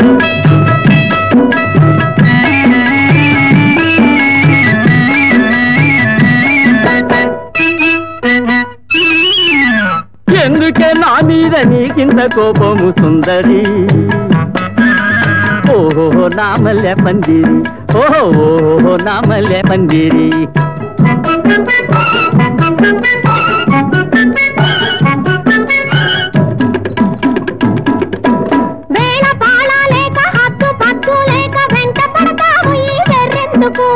ఎందుకే నా మీద నీకింత కోపము సుందరి ఓహో నా మల్లె పందిరి ఓహో ఓహో నా మల్లె పందిరి వేళ పాళ లేక హద్దు పద్దు లేక వెంట పడతావు ఈ వెర్రెందుకు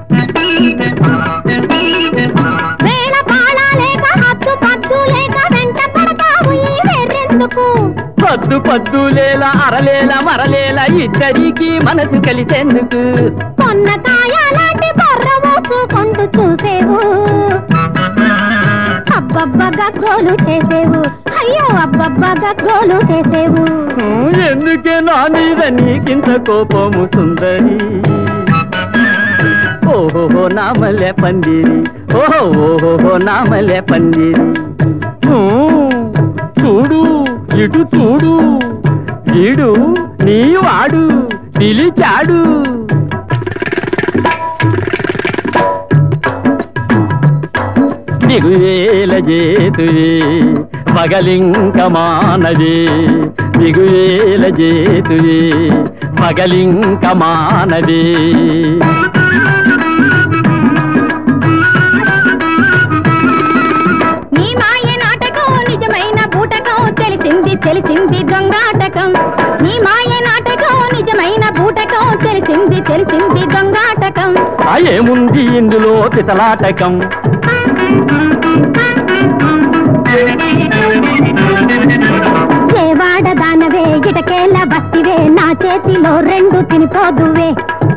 వేళ పాళ లేక హద్దు పద్దు లేక వెంట పడతావు ఈ వెర్రెందుకు పద్దు పద్దు లేల అరలేల మరలేల ఇద్దరికి మనసు కలిసేందుకు కొన్న కాయ లాంటి బొర్ర మోసుకుంటూ చూసేవు అబ్బబ్బగా గోలు చేసేవు అయ్యో అబ్బబ్బగా గోలు చేసేవు ఎందుకే నా మీద నీకింత కోపము సుందరి ఓహో నా మల్లె పందిరి ఓహో ఓహో నా మల్లె పందిరి ఊ, చూడు ఇటు చూడు వీడు నీ వాడు పిలిచాడు దిగువేల చేతువే పగలింక మానవే దిగువేల చేతువే పగలింక మానవే నీ మాయ నాటకం నిజమైన బూటకం తెలిసింది తెలిసింది దొంగాటకం నీ మాయ నాటకం నిజమైన బూటకం తెలిసింది తెలిసింది దొంగాటకం ఆ ఏముంది ఇందులో పితలాటకం చేవాడ దానవే ఇటకేల బస్తివే నా చేతిలో రెండు తినిపోదువే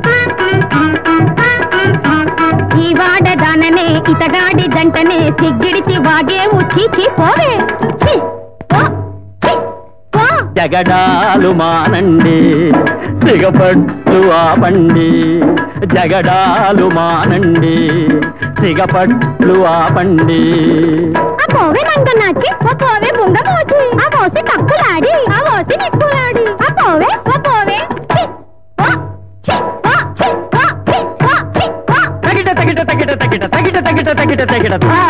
ఈ వాడ దాననే ఇతగాడి జంటనే సిగ్గిడిచి వాగేవు చీచి పోవే ఛీ, పో, ఛీ, పో. జగడాలు మానండి సిగపట్లు ఆపండి జగడాలు మానండి సిగపట్లు ఆపండి ఆ పోవే నంగనాచి ఓ పోవే బుంగ మోచి